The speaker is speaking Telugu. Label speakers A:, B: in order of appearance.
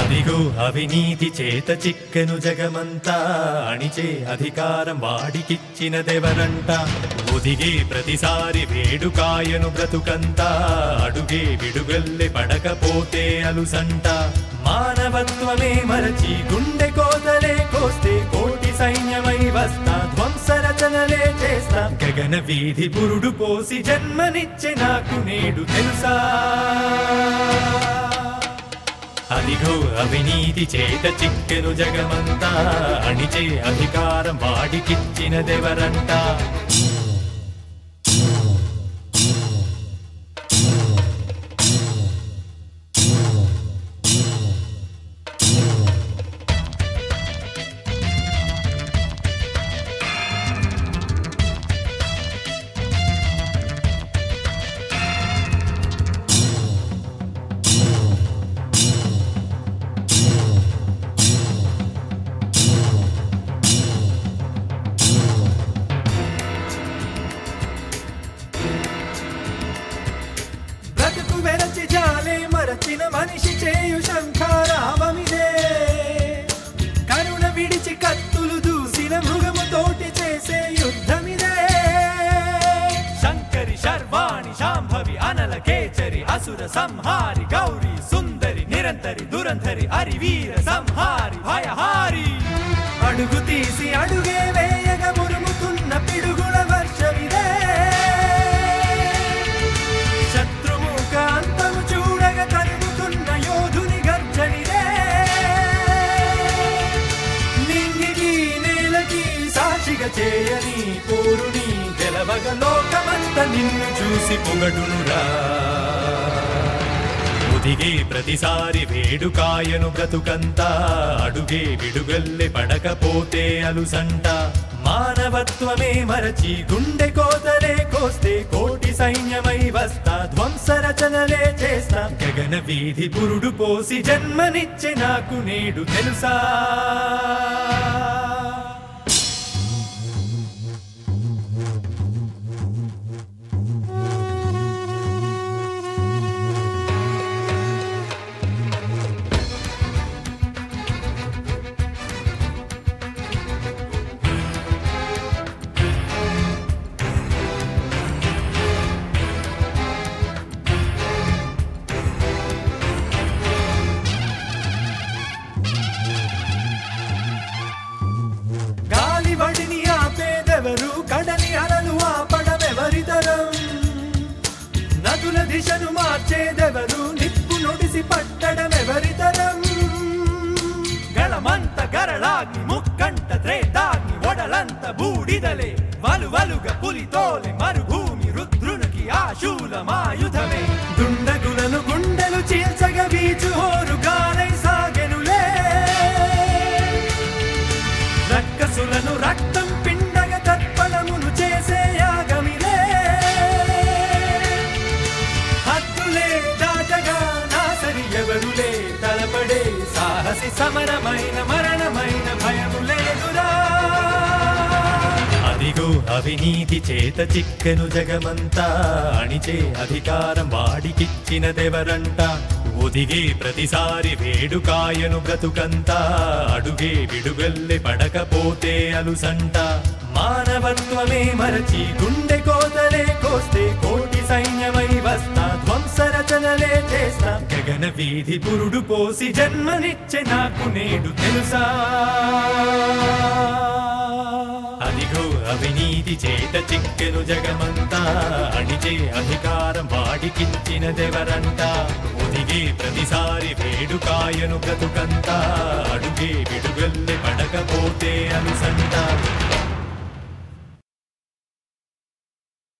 A: అదిగో అవినీతి చేత చిక్కెను జగమంతా అణిచే అధికారం వాడికిచ్చినదెవరంట ఒదిగే ప్రతిసారి వేడుకాయను బ్రతుకంతా అడుగే విడుగల్లె పడకపోతే అలుసంట మానవత్వమే మరచి గుండె కోతలే కోస్తే కోటి సైన్యమై వస్తా ధ్వంసరచనలే చేస్తా గగన వీధి పురుడు పోసి జన్మనిచ్చే నాకు నేడు తెలుసా అదిగో అవినీతి చేత చిక్కెను జగమంతా అణిచే అధికారం వాడికిచ్చినదెవరంట బ్రతుకు వెరచి జాలే మరచిన మనిషి చేయు శంఖారావమిదే కరుణ విడిచి కత్తులు దూసిన మృగము తోటి చేసే యుద్ధమిదే శంకరి శర్వాణి శాంభవి అనల కేచరి అసుర సంహారి గౌరీ సుందరి నిరంతరి దురంధరి హరివీర సంహారి భయహారి అడుగు తీసి అడుగే వేయగ మురుముతున్న పిడుగుల వర్షమిదే శత్రుముఖ అంతము చూడగ తరుగుతున్న యోధుని గర్జనిదే నింగికి నేలకి సాక్షిగా చేయని పోరుని గెలవగ లోకమంత నిన్ను చూసి పొగడునురా ఒదిగే ప్రతిసారి వేడుకాయను బ్రతుకంతా అడుగే విడుగల్లె పడకపోతే అలుసంట మానవత్వమే మరచి గుండె కోతలే కోస్తే కోటి సైన్యమై వస్తా ధ్వంసరచనలే చేస్తా గగన వీధి పురుడు పోసి జన్మనిచ్చే నాకు నేడు తెలుసా గాలి వడిని ఆపేదెవరు కడలి అలలు ఆపడమెవరితరం నదుల దిశను మార్చేదెవరు నిప్పు నొడిసి పట్టడమెవరితరం గళమంత గరళాగ్ని ముక్కంట త్రేతాగ్ని ఒడలంత బూడిదలే వలు వలుగ పులితోలే మరుభూమి రుద్రునికి ఆశూలమాయుధమే దుండగులను గుండెలు చీల్చగ వీచు హోరు గాలై సాగెనులే రక్కసులను రక్తం పిండగ తర్పణమును చేసే యాగమిలే హద్దులే దాటగా నాసరి ఎవరులే తలపడే సాహసి సమరమైన మరణమైన భయము లేదురా అదిగో అవినీతి చేత చిక్కెను జగమంతా అణిచే అధికారం వాడికిచ్చినదెవరంట ఒదిగే ప్రతిసారి వేడుకాయను బ్రతుకంతా అడుగే విడుగల్లె పడకపోతే అలుసంట మానవత్వమే మరచి గుండె కోతలే కోస్తే కోటి సైన్యమై వస్తా ధ్వంసరచనలే చేస్తా గగన వీధి పురుడు పోసి జన్మనిచ్చే నాకు నేడు తెలుసా అదిగో అవినీతి చేత చిక్కెను జగమంతా అణిచే అధికారం వాడికిచ్చినదెవరంట ఒదిగే ప్రతిసారి వేడుకాయను బ్రతుకంతా అడుగే విడుగల్లె పడకపోతే అలుసంట